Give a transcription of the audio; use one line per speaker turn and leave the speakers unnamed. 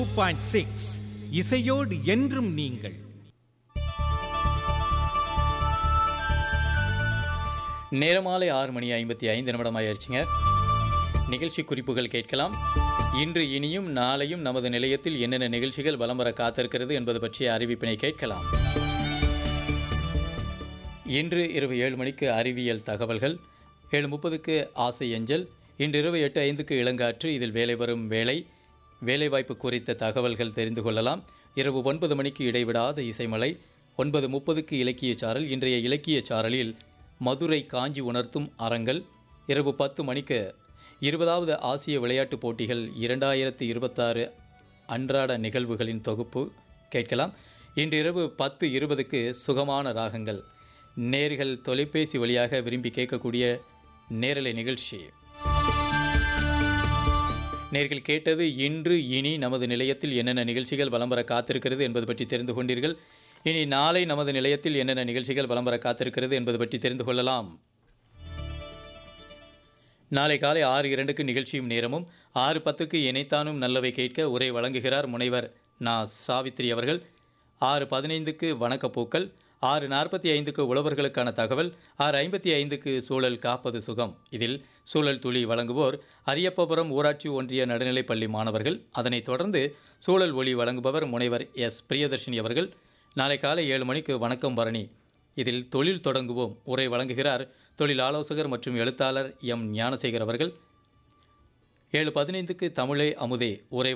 point six இசையோடு என்றும் நீங்கள்
நேரமாலை ஆறு மணி ஐம்பத்தி ஐந்து நிமிடம் ஆயிடுச்சுங்க நிகழ்ச்சி குறிப்புகள் கேட்கலாம் இன்று இனியும் நாளையும் நமது நிலையத்தில் என்னென்ன நிகழ்ச்சிகள் வலம் வர காத்திருக்கிறது என்பது பற்றிய அறிவிப்பினை கேட்கலாம் இன்று இரவு ஏழு மணிக்கு அறிவியல் தகவல்கள் ஏழு முப்பதுக்கு ஆசை அஞ்சல் இன்று இரவு எட்டு ஐந்துக்கு இளங்காற்று இதில் வேலை வரும் வேலை வேலைவாய்ப்பு குறித்த தகவல்கள் தெரிந்து கொள்ளலாம் இரவு ஒன்பது மணிக்கு இடைவிடாத இசைமலை ஒன்பது முப்பதுக்கு இலக்கிய சாரல் இன்றைய இலக்கிய சாரலில் மதுரை காஞ்சி உணர்த்தும் அறங்கள் இரவு பத்து மணிக்கு இருபதாவது ஆசிய விளையாட்டுப் போட்டிகள் இரண்டாயிரத்தி இருபத்தாறு அன்றாட நிகழ்வுகளின் தொகுப்பு கேட்கலாம் இன்று இரவு பத்து இருபதுக்கு சுகமான ராகங்கள் நேர்கள் தொலைபேசி வழியாக விரும்பி கேட்கக்கூடிய நேரலை நிகழ்ச்சி நேர்கள் கேட்டது இன்று இனி நமது நிலையத்தில் என்னென்ன நிகழ்ச்சிகள் வலம் வர காத்திருக்கிறது என்பது பற்றி தெரிந்து கொண்டீர்கள் இனி நாளை நமது நிலையத்தில் என்னென்ன நிகழ்ச்சிகள் வலம் வர காத்திருக்கிறது என்பது பற்றி தெரிந்து கொள்ளலாம் நாளை காலை ஆறு இரண்டுக்கு நிகழ்ச்சியும் நேரமும் ஆறு பத்துக்கு இணைத்தானும் நல்லவை கேட்க உரை வழங்குகிறார் முனைவர் நா சாவித்ரி அவர்கள் ஆறு பதினைந்துக்கு வணக்கப்பூக்கள் ஆறு நாற்பத்தி ஐந்துக்கு உழவர்களுக்கான தகவல் ஆறு ஐம்பத்தி ஐந்துக்கு சூழல் காப்பது சுகம் இதில் சூழல் துளி வழங்குவோர் அரியப்பபுரம் ஊராட்சி ஒன்றிய நடுநிலைப்பள்ளி மாணவர்கள் அதனைத் தொடர்ந்து சூழல் ஒளி வழங்குபவர் முனைவர் எஸ் பிரியதர்ஷினி அவர்கள் நாளை காலை ஏழு மணிக்கு வணக்கம் பரணி இதில் தொழில் தொடங்குவோம் உரை வழங்குகிறார் தொழில் ஆலோசகர் மற்றும் எழுத்தாளர் எம் ஞானசேகர் அவர்கள் ஏழு பதினைந்துக்கு தமிழே அமுதே உரை